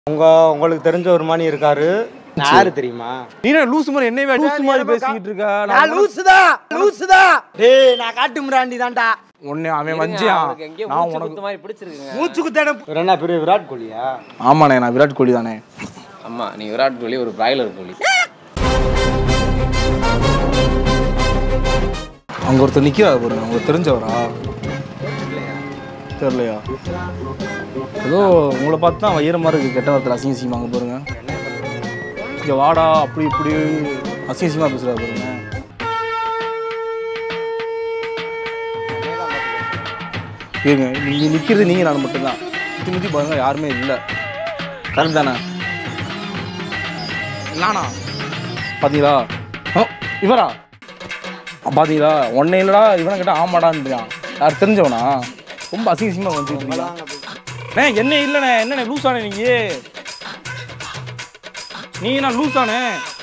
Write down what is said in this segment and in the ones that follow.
உங்க உங்களுக்கு தெரிஞ்ச ஒரு மணி இருக்காரு நான் யாரு தெரியுமா நீ என்ன லூசு மாதிரி என்னைய லூசு மாதிரி பேசிக்கிட்டு இருக்கா நான் லூசுதா லூசுதா டேய் நான் காட்டு மிராண்டி தான்டா உன்னை அவன் வஞ்சியான் அவனுக்கு எங்கேயோ நான் மூச்சு உனக்கு குத்து மாதிரி பிடிச்சிருக்குங்க மூச்சுக்கு தேடம் என்ன பெரிய விராட் கோலியா ஆமாண்ணே நான் விராட் கோலி தானே ஆமா நீ விராட் கோலி ஒரு பிராய்லர் கோலி அங்க ஒருத்தர் நிக்கிறாரு பாருங்க உங்களுக்கு தெரிஞ்சவரா தெரியலையா ஏதோ உங்களை பார்த்து தான் வயிறு மாதிரி இருக்கு கெட்ட வார்த்தை அசிங்க அசிங்கமா அங்க பாருங்க இங்க வாடா அப்படி இப்படி அசிங்க அசிங்கமா பேசுறாரு பாருங்க இருங்க நீங்க நிக்கிறது நீங்க நான் மட்டும்தான் சுத்தி முத்தி பாருங்க யாருமே இல்லை கரெக்ட் தானே நானா பாத்தீங்களா ஆ, இவரா பாத்தீங்களா ஒன்னே இல்லடா இவனை கேட்டா ஆமாடான்றான் யார் தெரிஞ்சவனா ரொம்ப அசிங்க அசிங்கமா வந்துட்டு இருக்கீங்க என்ன இல்லைண்ணே என்னண்ணே லூஸானே நீங்க நீ என்ன லூஸானே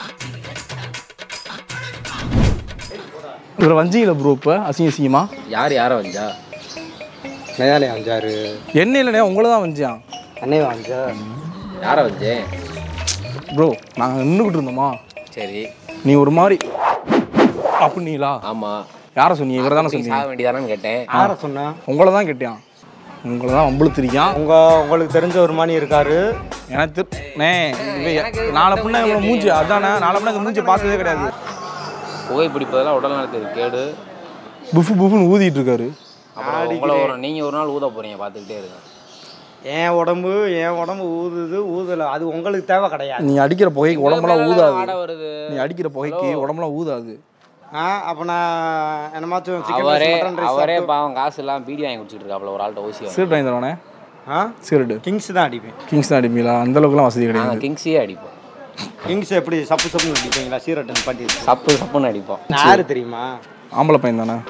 இவரை வஞ்சிங்களா ப்ரோ இப்போ அசிங்க அசிங்கமா யார் யாரை வந்தா நயாலே அஞ்சாரு என்ன இல்லைண்ணே உங்களை தான் வஞ்சியான் அண்ணே அஞ்சா யாரை வச்சேன் ப்ரோ நாங்கள் நின்றுக்கிட்டு இருந்தோமா சரி நீ ஒரு மாதிரி அப்படிங்களா ஆமா யாரை சொன்னீங்க இவரை தானே நீ சொன்னீங்க சாக வேண்டியதானு கேட்டேன் யார சொன்னா உங்களை தான் கேட்டியான் உங்களை தான் வம்பளுத்திருக்கான் உங்க உங்களுக்கு தெரிஞ்ச ஒரு மணி இருக்காரு எனக்கு தெரி- நே இவன் நாளை பின்ன இவ்வளோ மூஞ்சி அதானே நாளை பின்ன இந்த மூஞ்சி பார்த்ததே கிடையாது புகைப்பிடிப்பதெல்லாம் உடல் நலத்துக்கு கேடு புஃபு புஃபுன்னு ஊதிட்டு இருக்காரு அப்புறம் உங்களை ஒரு நீங்க ஒரு நாள் ஊத போறீங்க பார்த்துக்கிட்டே இருங்க என் உடம்பு என் உடம்பு ஊதுது ஊதல அது உங்களுக்கு தேவை கிடையாது நீ அடிக்கிற புகைக்கு உடம்பெல்லாம் ஆட ஊதாது வருது நீ அடிக்கிற புகைக்கு உடம்பெல்லாம் ஊதாது ஆ அப்ப நான் என்னமாச்சும் chicken rice, அவரே mutton rice அவரே சாப்பிட்டு- பாவம் காசு எல்லாம் பீடி வாங்கி குடிச்சிட்டு இருக்காப்ல ஒரு ஆள்கிட்ட ஊசி வாங்கி சிகரெட் வாங்கி தரவானே ஆ சிகரெட்டு கிங்ஸ் தான் அடிப்பேன் கிங்ஸ் தான் அடிப்பீங்களா அந்த அளவுக்குலாம் வசதி கிடையாது நாங்கள் கிங்ஸியே அடிப்போம் கிங்ஸ் எப்படி சப்பு சப்புன்னு அடிப்பீங்களா சீரட்டன் பாட்டி சப்பு சப்புன்னு அடிப்போம் நான் யாரு தெரியுமா ஆம்பளை பையன் தானே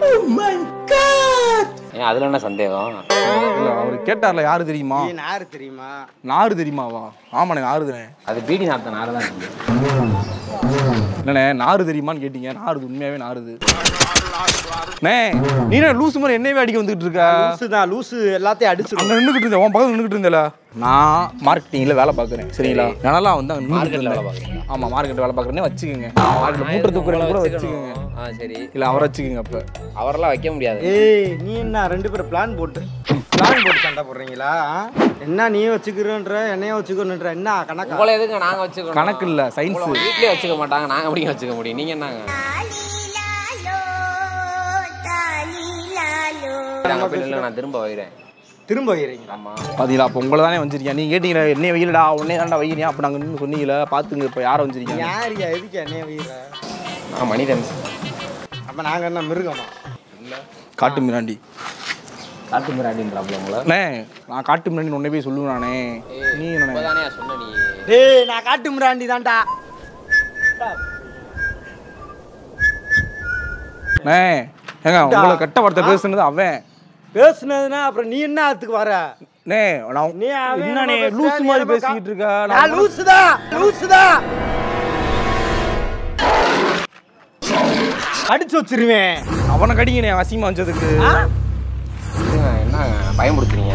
ஏன் அதுல என்ன சந்தேகம் இல்லை அவர் கேட்டார்ல யாரு தெரியுமா நீ யாரு தெரியுமா நாரு தெரியுமாவா ஆமாண்ணே நாரு தானே அது பீடி நாத்த நார் தான் தெரியும். இல்லைண்ணே நாரு தெரியுமான்னு கேட்டீங்க நாருது உண்மையாவே நாருது அண்ணே நீ என்ன லூசு மாதிரி என்னையவே அடிக்க வந்துட்டு இருக்க லூசு தான் லூசு எல்லாத்தையும் அடிச்சிடும் அங்க நின்றுக்கிட்டு இருந்தேன் உன் பக்கத்துல நின்றுக்கிட்டு இருந்தேல நான் மார்க்கெட்டிங்ல வேலை பார்க்குறேன் சரிங்களா என்னால வந்து அங்க நின்றுக்கிட்டு மார்க்கெட்ல வேலை இருந்தேன் பார்க்குறீங்களா? ஆமா மார்க்கெட் வேலை பார்க்குறேனே வச்சுக்கோங்க மார்க்கெட்ல மூட்டை தூக்குறேன் கூட வச்சுக்கோங்க ஆ சரி இல்ல அவரை வச்சுக்கோங்க அப்ப அவரெல்லாம் வைக்க முடியாது ஏய் நீ என்ன ரெண்டு பேரும் பிளான் போட்டு பிளான் போட்டு சண்டை போடுறீங்களா ஆ? என்ன நீ வச்சுக்கிறன்ற என்னைய வச்சுக்கணுன்ற என்ன கணக்கா உங்களை எதுக்கு நாங்க வச்சுக்கணும் கணக்கு இல்ல சயின்ஸ் உங்களை வீட்லயே வச்சுக்க மாட்டாங்க நாங்க எப்படிங்க வச்சுக்க முடியும் நீங்க என்னங்க நாங்க போய் நில்லுங்க, நான் திரும்ப வைக்கிறேன் திரும்ப வைக்கிறீங்களா ஆமா பாத்தீங்களா அப்ப உங்களை தானே வச்சிருக்கேன் நீங்க கேட்டீங்களா என்ன வெயிலடா உடனே தான்டா வைக்கிறேன் அப்ப நாங்க நின்று சொன்னீங்களா பாத்துங்க இப்ப யாரை வச்சிருக்கீங்க யாரியா எதுக்கு என்னைய வைக்கிற நான் மனிதன் அப்ப நாங்க என்ன மிருகமா காட்டு மிராண்டி காட்டு மிராண்டின்றாப்ல உங்களை அண்ணே நான் காட்டு மிராண்டி உன்னை போய் சொல்லுவேன் நானே நீ என்ன இப்பதானே சொன்ன நீ டேய் நான் காட்டு மிராண்டி தான்டா அண்ணே ஏங்க உங்களை கெட்ட வார்த்தை பேசுனது அவன் பேசுனதுன்னா அப்புறம் நீ என்ன அதுக்கு வர நே நான் நீ அவன் என்னண்ணே நம்ம லூசு பேசுறா, மாதிரி நீ நம்ம பேசிக்கிட்டு இருக்க நான் நான் லூசுதா லூசுதா அடிச்சு வச்சிருவேன் அவனை கடிங்கண்ணே அசிங்கமா வச்சதுக்கு என்னங்க, என்னங்க பயமுடுத்துறீங்க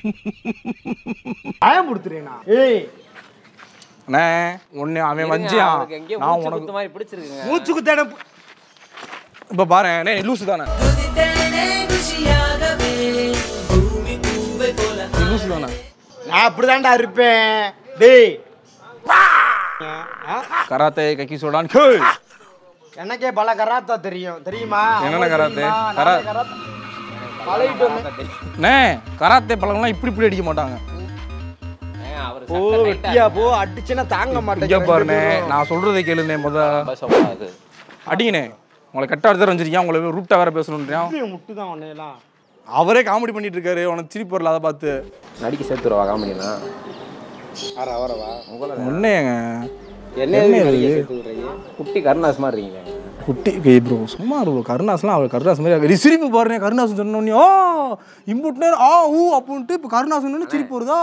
பயம் கொடுத்துறேனா ஏய் அண்ணே உன்னை அவன் வஞ்சியான் அவனுக்கு எங்கேயோ நான் மூச்சு உனக்கு குத்து மாதிரி பிடிச்சிருக்குங்க மூச்சுக்கு தேடம் இப்ப பாரு அண்ணே லூசு தானே நீ லூசு தானே நான் அப்படிதான்டா இருப்பேன் டேய் ஆ? கராத்தே கக்கி சோடான் ஹே எனக்கே பல கராத்தா தெரியும் தெரியுமா என்னென்ன கராத்தே? தெரியுமா? நான் கரா- கராத்தே பழகிட்டு வந்தேன். அண்ணே கராத்தே பழங்கள்லாம் இப்படி இப்படி அடிக்க மாட்டாங்க ஏங்க, அவரு போ சட்டை tight ஆ வெட்டியா போ அடிச்சுன்னா தாங்க இங்க மாட்டேன் பாருண்ணே நான் சொல்றதை கேளுண்ணே முத ரொம்ப சொல்லக்கூடாது. அடிங்கண்ணே உங்களை கெட்ட வார்த்தை வச்சிருக்கேன் உங்களை ரூட்டா வேற பேசணுன்றியான் முட்டு தான் உன்னையெல்லாம் அவரே காமெடி பண்ணிட்டு இருக்காரு உனக்கு சிரிப்பு வரல அதை பார்த்து நடிக்க சேர்த்துருவா காமெடினா வர வரவா உன்னையங்க என்ன என்ன எதுக்கு இது? சேர்த்து விடுறீங்க? குட்டி கருணாஸ் மாதிரி இருக்கீங்க குட்டி கை ப்ரோ சும்மா ப்ரோ கருணாஸ்லாம் அவர் கருணாஸ் மாதிரி இருக்கு. சிரிப்பு பாருங்க கருணாஸ் சொன்னோடனே ஆ இம்புட் நேரம் ஆ ஊ அப்படின்ட்டு இப்போ கருணாஸ் சொன்னோடனே சிரிப்பு வருதா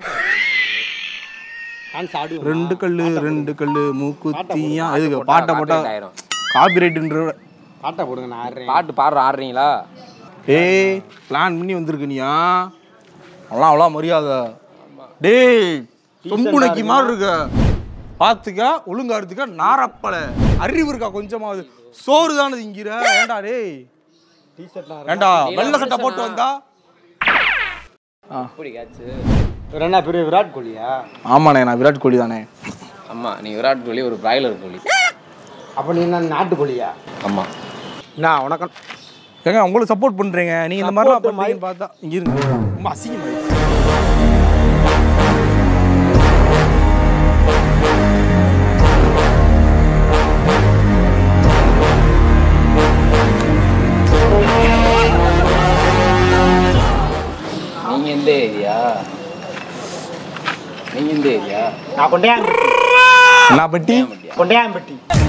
டான்ஸ் ஆடுவோமா? ரெண்டு கல்லு ரெண்டு கல்லு மூக்குத்தியா இதுக்கு பாட்டை போட்டா copyright ஆயிரும். காபிரைட்ன்ற பாட்டை போடுங்க நான் ஆடுறேன் பாட்டு பாடுற ஆடுறீங்களா ஏய் பிளான் பண்ணி வந்திருக்கு நீயா அவ்வளோ அவ்வளோ மரியாதை டேய் சொம்புனைக்கு மாதிரி இருக்க பார்த்துக்க ஒழுங்கா எடுத்துக்க நாரப்பல அறிவு இருக்கா கொஞ்சமாவது சோறு தானே திங்கிற ஏண்டா டேய் டிஷர்ட் ஏண்டா வெள்ளை சட்டை போட்டு வந்தா இப்படி கேட்சு இவர் என்ன பெரிய விராட் கோலியா ஆமாண்ணே நான் விராட் கோலி தானே ஆமா நீ விராட் கோலி ஒரு பிராய்லர் கோலி அப்ப நீ என்ன நாட்டு கோலியா ஆமா நான் உனக்கு ஏங்க உங்களுக்கு சப்போர்ட் பண்றீங்க நீங்க இந்த மாதிரிலாம் Support பண்ணுறீங்கன்னு பார்த்தா இங்க இருங்க ரொம்ப அசிங்கமாயிடுச்சு நீங்க எந்த ஏரியா நீங்க எந்த ஏரியா நான் கொண்டையாம்பட்டி நான் பட்டி கொண்டையாம்பட்டி